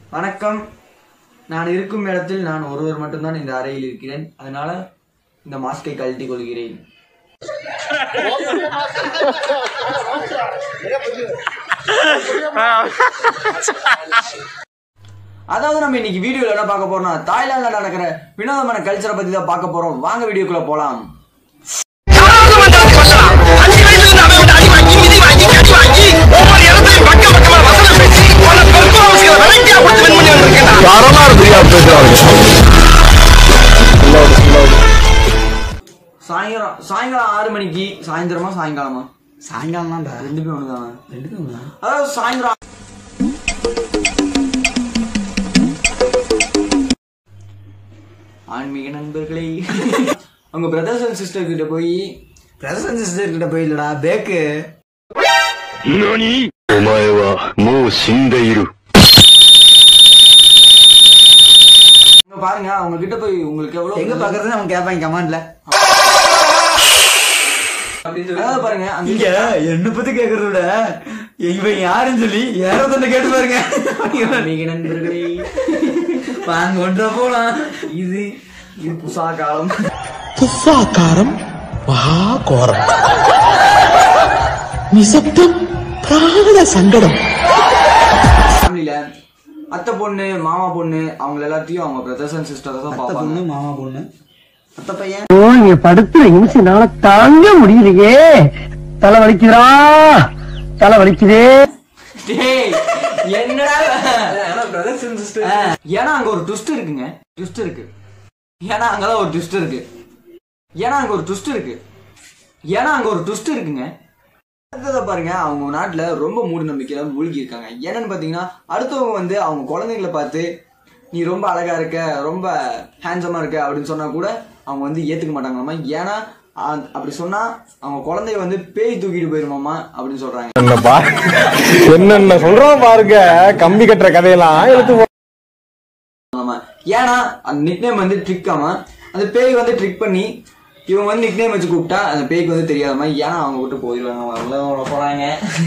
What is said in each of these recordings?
வணக்கம் நான் இருக்கும் இடத்தில் நான் ஒருவர் மட்டும்தான் இந்த அறையில் இருக்கிறேன் அதனால இந்த மாஸ்கை கழட்டி கொள்கிறேன் அதாவது நம்ம இன்னைக்கு வீடியோல என்ன பார்க்க போறோம்னா தாய்லாந்துல நடக்கிற வினோதமான கல்ச்சரை பத்தி தான் பார்க்க போறோம் வாங்க வீடியோக்குள்ள போலாம் தரமா இருக்கு பேசுறாங்க சாயங்காலம் சாயங்காலம் ஆறு மணிக்கு சாயந்தரமா சாயங்காலமா சாயங்காலம் தான்டா ரெண்டுமே ஒண்ணுதானே ரெண்டு தான் அதாவது சாயந்தரம் ஆன்மீக நண்பர்களே உங்க பிரதர்ஸ் அண்ட் சிஸ்டர் கிட்ட போய் பிரதர்ஸ் அண்ட் சிஸ்டர் கிட்ட போயிடலடா பேக்கு 何お前はもう死んでいる。 இங்க பாருங்க அவங்க கிட்ட போய் உங்களுக்கு எவ்வளவு எங்க பாக்குறதுன்னு அவங்க கேட்பாங்க கமாண்ட்ல அதாவது பாருங்க அந்த இங்க என்ன பத்தி கேக்குறத விட இவன் யாருன்னு சொல்லி யாரோ கேட்டு பாருங்க ஆன்மீக நண்பர்களே வாங்க ஒன்றா போலாம் இது இது புசா காலம் తుఫాకారం మహాఘోరం నిశ్శబ్దం ప్రాణ సంగడం ஃபேமிலில அத்தை பொண்ணு மாமா பொண்ணு அவங்க எல்லாத்தையும் அவங்க பிரதர்ஸ் அண்ட் சிஸ்டர் தான் அத்தை பார்ப்பாங்க பொண்ணு மாமா பொண்ணு அத்தை பையன் ஓ இங்க படுத்துற நிமிஷம்னால தாங்க முடியலையே தலை வலிக்குதா தலை வலிக்குதே டேய் என்னடா பிரதர்ஸ் அண்ட் சிஸ்டர் ஆ, ஏன்னா அங்க ஒரு ட்விஸ்ட் இருக்குங்க ட்விஸ்ட் இருக்கு ஏன்னா அங்கதான் ஒரு ட்விஸ்ட் இருக்கு ஏன்னா அங்க ஒரு ட்விஸ்ட் இருக்கு ஏன்னா அங்க ஒரு ட்விஸ்ட் இருக்குங்க அடுத்ததை பாருங்க அவங்க நாட்டுல ரொம்ப மூட நம்பிக்கையில மூழ்கி இருக்காங்க என்னன்னு பாத்தீங்கன்னா அடுத்தவங்க வந்து அவங்க குழந்தைங்களை பார்த்து நீ ரொம்ப அழகா இருக்க ரொம்ப ஹேண்ட்ஸமா இருக்க அப்படின்னு சொன்னா கூட அவங்க வந்து ஏத்துக்க மாட்டாங்களாமா ஏன்னா அ- அப்படி சொன்னா அவங்க குழந்தைய வந்து பேய் தூக்கிட்டு போயிருமாமா அப்படின்னு சொல்றாங்க என்னப்பா என்னென்ன சொல்றோம் பாருங்க கம்பி கட்டுற கதையெல்லாம் எடுத்து ஆமா ஏன்னா அந்த நிக்நேம் வந்து ட்ரிக் ஆமா அந்த பேய் வந்து ட்ரிக் பண்ணி இவங்க வந்து நிக்நேம் வச்சு கூப்பிட்டா அந்த பேய்க்கு வந்து தெரியாதமா ஏன்னா அவங்க விட்டு போயிடுவாங்க அவங்க போறாங்க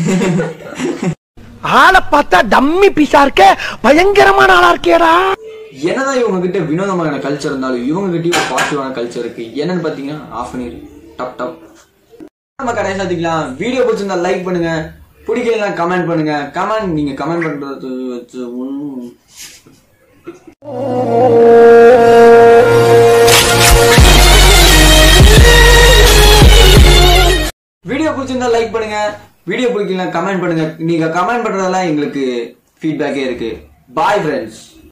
ஆளை பார்த்தா டம்மி பீஸா இருக்க பயங்கரமான ஆளா இருக்கேடா என்னதான் இவங்க கிட்ட வினோதமான கல்ச்சர் இருந்தாலும் இவங்க கிட்டயும் ஒரு பாசிட்டிவான கல்ச்சர் இருக்கு என்னன்னு பாத்தீங்கன்னா ஆஃப் பண்ணிரு டப் டப் நம்ம கடைசி சாத்திக்கலாம் வீடியோ பிடிச்சிருந்தா லைக் பண்ணுங்க பிடிக்கலாம் கமெண்ட் பண்ணுங்க கமெண்ட் நீங்க கமெண்ட் பண்றது வச்சு ஒண்ணும் வீடியோ பிடிச்சிருந்தா லைக் பண்ணுங்க வீடியோ பிடிக்கலாம் கமெண்ட் பண்ணுங்க நீங்க கமெண்ட் பண்றதெல்லாம் எங்களுக்கு ஃபீட்பேக்கே இருக்கு பாய் ஃப்ரெண்ட்ஸ்